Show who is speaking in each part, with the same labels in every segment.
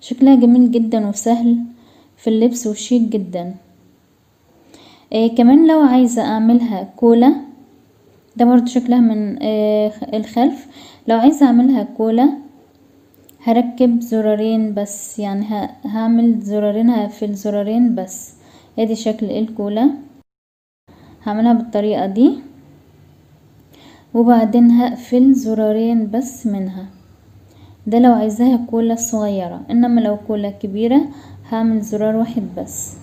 Speaker 1: شكلها جميل جدا وسهل في اللبس وشيك جدا آه كمان لو عايزة اعملها كولا ده برضو شكلها من آه الخلف لو عايزة اعملها كولا هركب زرارين بس يعني هعمل زرارين هقفل زرارين بس ادي شكل الكولا هعملها بالطريقة دي وبعدين هقفل زرارين بس منها ده لو عايزاها كولا صغيرة انما لو كولا كبيرة هعمل زرار واحد بس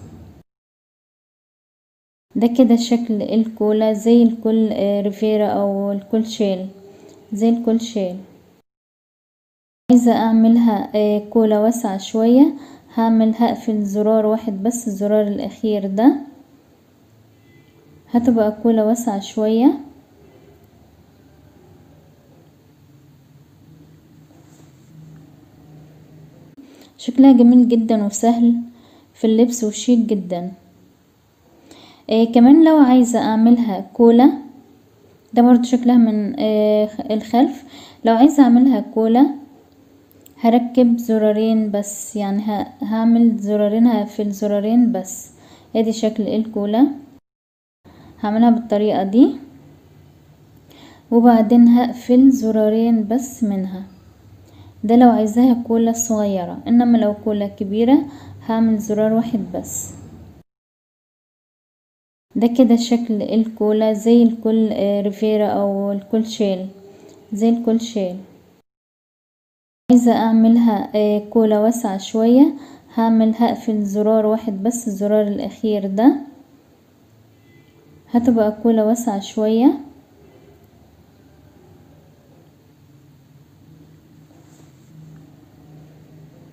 Speaker 1: ده كده شكل الكولا زي الكل ريفيرا او الكل شيل زي الكل شيل عايزة اعملها كولا واسعة شوية هعمل هقفل زرار واحد بس الزرار الاخير ده هتبقى كولا واسعة شوية شكلها جميل جدا وسهل في اللبس وشيك جدا آه كمان لو عايزة اعملها كولا ده برضو شكلها من آه الخلف لو عايزة اعملها كولا هركب زرارين بس يعني هعمل زرارين هقفل زرارين بس ادي شكل الكولا هعملها بالطريقة دي وبعدين هقفل زرارين بس منها ده لو عايزاها كولا صغيرة انما لو كولا كبيرة هعمل زرار واحد بس ده كده شكل الكولا زي الكل ريفيرا او الكل شيل زي الكل شيل عايزة اعملها كولا واسعة شوية هعمل هقفل زرار واحد بس الزرار الاخير ده هتبقى كولا واسعة شوية